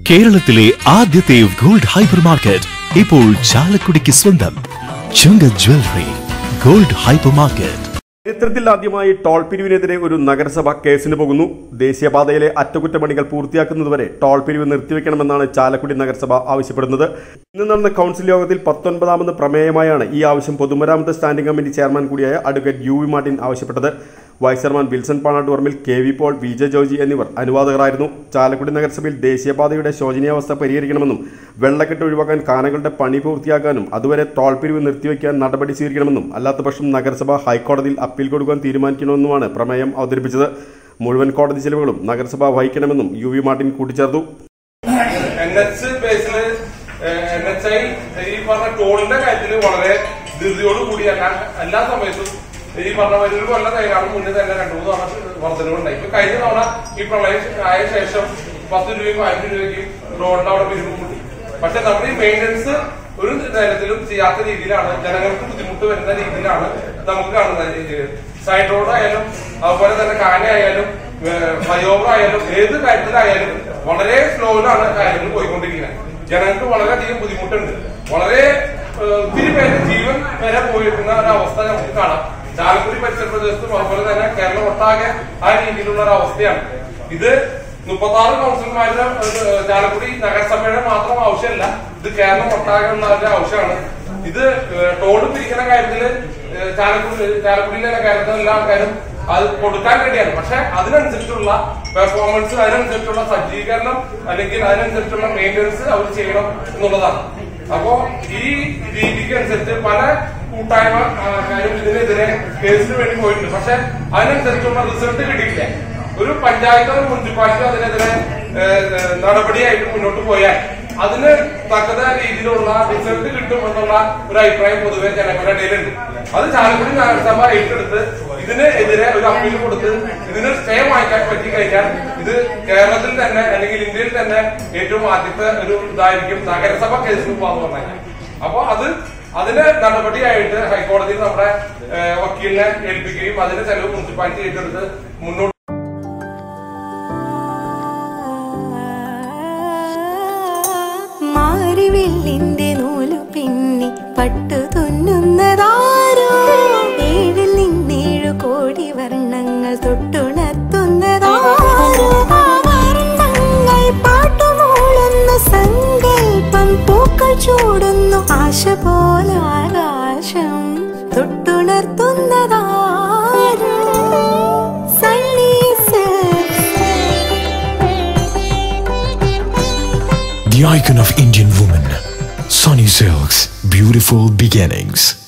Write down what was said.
കേരളത്തിലെ ആദ്യത്തെ gold hyper market ഇപ്പോൾ ചാലക്കുടിക്ക് സ്വന്തം ചുങ്ക ജ്വല്ലറി ഗോൾഡ് ഹൈപ്പർ മാർക്കറ്റ് ചരിത്രത്തിൽ ആദ്യമായി ടോൾ പിരിവിനെതിരെ ഒരു നഗരസഭ കേസിന് പോകുന്നു ദേശീയപാതയിലെ അറ്റകുറ്റപ്പണികൾ പൂർത്തിയാക്കുന്നതുവരെ ടോൾ പിരിവ് നിർത്തിവെക്കണമെന്നാണ് ചാലക്കുടി നഗരസഭ ആവശ്യപ്പെടുന്നത് ഇന്ന് നടന്ന കൗൺസിൽ യോഗത്തിൽ പത്തൊൻപതാമത് പ്രമേയമായാണ് ഈ ആവശ്യം പൊതുമരാമത്ത് സ്റ്റാൻഡിംഗ് കമ്മിറ്റി ചെയർമാൻ കൂടിയായ അഡ്വക്കേറ്റ് യു വി മാർട്ടിൻ ആവശ്യപ്പെട്ടത് vice chairman Wilson Panattuparambil K V Paul V J Georgy എന്നിവർ അനുവാദകരായിരുന്നു ചാലക്കുടി നഗരസഭയിൽ ദേശീയപാതയുടെ ശോചനീയാവസ്ഥ പരിഹരിക്കണമെന്നും വെള്ളക്കെട്ട് ഒഴിവാക്കാൻ കാനകളുടെ പണി പൂർത്തിയാക്കാനും അതുവരെ ടോൾ പിരിവ് നിർത്തിവെക്കാൻ നടപടി സ്വീകരിക്കണമെന്നും അല്ലാത്തപക്ഷം നഗരസഭ ഹൈക്കോടതിയിൽ അപ്പീൽ കൊടുക്കാൻ തീരുമാനിക്കണമെന്നുമാണ് പ്രമേയം അവതരിപ്പിച്ചത് മുഴുവൻ കോടതി ചെലവുകളും നഗരസഭ വഹിക്കണമെന്നും യു വി മാർട്ടിൻ കൂട്ടിച്ചേർത്തു N H Basil N H I ഈ പറഞ്ഞ ടോളിന്റെ കാര്യത്തിൽ വളരെ ധൃതിയോട് കൂടി എല്ലാ എല്ലാ സമയത്തും ഈ പറഞ്ഞ പോലെ ഒരു കൊല്ലം കഴിഞ്ഞാണ് മുന്നേ തന്നെ രണ്ടു മൂന്ന് തവണ വർധനവുണ്ടായി ഇപ്പൊ കഴിഞ്ഞ തവണ ഈ പ്രളയം ആയ ശേഷം പത്ത് രൂപയും ആയിരം രൂപയ്ക്കും റോഡിന്റെ അവിടെ പിരിവ് കൂട്ടി പക്ഷെ നമ്മുടെ ഈ മെയിൻ്റനൻസ് ഒരു തരത്തിലും ചെയ്യാത്ത രീതിയിലാണ് ജനങ്ങൾക്ക് ബുദ്ധിമുട്ട് വരുന്ന രീതിയിലാണ് നമുക്ക് കാണുന്നത് സൈഡ് റോഡ് ആയാലും അതുപോലെ തന്നെ കാനയായാലും ഫ്ലൈ ഓവർ ആയാലും ഏത് കാര്യത്തിലായാലും വളരെ സ്ലോയിലാണ് കാര്യങ്ങൾ പോയിക്കൊണ്ടിരിക്കുന്നത് ജനങ്ങൾക്ക് വളരെയധികം ബുദ്ധിമുട്ടുണ്ട് വളരെ ഏഹ്, ഒത്തിരി പേര് ജീവൻ വരെ പോയിരിക്കുന്ന ഒരു അവസ്ഥ നമുക്ക് കാണാം ചാലക്കുടി പരിസര പ്രദേശത്തും അതുപോലെ തന്നെ കേരളം ഒട്ടാകെ ആ രീതിയിലുള്ള ഒരു അവസ്ഥയാണ് ഇത് മുപ്പത്തി ആറ് കൗൺസിലർമാരുടെ ഏഹ്, ചാലക്കുടി നഗരസഭയുടെ മാത്രം ആവശ്യമല്ല ഇത് കേരളം ഒട്ടാകെ ഉള്ള ഒരു ആവശ്യമാണ് ഇത് ഏഹ്, ടോള് പിരിക്കുന്ന കാര്യത്തില് ഏഹ്, ചാലക്കുടി ചാലക്കുടിയിലെ കേരളത്തിലെ എല്ലാ ആൾക്കാരും അത് കൊടുക്കാൻ വേണ്ടിയാണ് പക്ഷെ അതിനനുസരിച്ചുള്ള പെർഫോമൻസ് അതിനനുസരിച്ചുള്ള സജ്ജീകരണം അല്ലെങ്കിൽ അതിനനുസരിച്ചുള്ള മെയിൻ്റനൻസ് അവർ ചെയ്യണം എന്നുള്ളതാണ് അപ്പോ ഈ രീതിക്ക് അനുസരിച്ച് പല കൂട്ടായ്മ ആൾക്കാരും ഇതിനെതിരെ കേസിന് വേണ്ടി പോയിട്ടുണ്ട് പക്ഷെ അതിനനുസരിച്ചുള്ള റിസൾട്ട് കിട്ടിയിട്ടില്ല ഒരു പഞ്ചായത്തോ ഒരു മുനിസിപ്പാലിറ്റിയോ അതിനെതിരെ ഏഹ്, ഏഹ്, നടപടിയായിട്ട് മുന്നോട്ട് പോയാൽ അതിന് തക്കതായ രീതിയിലുള്ള റിസൾട്ട് കിട്ടും എന്നുള്ള ഒരു അഭിപ്രായം പൊതുവെ ജനങ്ങളുടെ ഇടയിലുണ്ട് അത് ചാലക്കുടി നഗരസഭ ഏറ്റെടുത്ത് ഇതിന് എതിരെ ഒരു അപ്പീൽ കൊടുത്ത് ഇതിന് സ്റ്റേ വാങ്ങിക്കാൻ പറ്റി കഴിഞ്ഞാൽ ഇത് കേരളത്തിൽ തന്നെ അല്ലെങ്കിൽ ഇന്ത്യയിൽ തന്നെ ഏറ്റവും ആദ്യത്തെ ഒരു ഇതായിരിക്കും നഗരസഭ കേസിന് പോകാന്ന് പറഞ്ഞാൽ അപ്പൊ അത് അതിന് നടപടിയായിട്ട് ഹൈക്കോടതിയിൽ നമ്മുടെ ഏഹ്, വക്കീലിനെ ഏൽപ്പിക്കുകയും അതിന് ചെലവ് മുനിസിപ്പാലിറ്റി ഏറ്റെടുത്ത് മുന്നോട്ട് മാരിവില്ലിന്റെ നൂലു പിന്നി പട്ടു തുന്നുന്നതാരോ ഏഴിൽ നിന്നേഴു കോടി വർണ്ണങ്ങൾ തൊട്ടുണർത്തുന്നതാരോ വർണ്ണങ്ങൾ പാട്ടുമൂളുന്ന സങ്കൽപ്പം പൂക്കൾ ചൂടുന്നു ആശ പോലെ ആകാശം തൊട്ടുണർത്തുന്നതാരോ സണ്ണീസ് The icon of Indian woman, Sunny Silks, beautiful beginnings.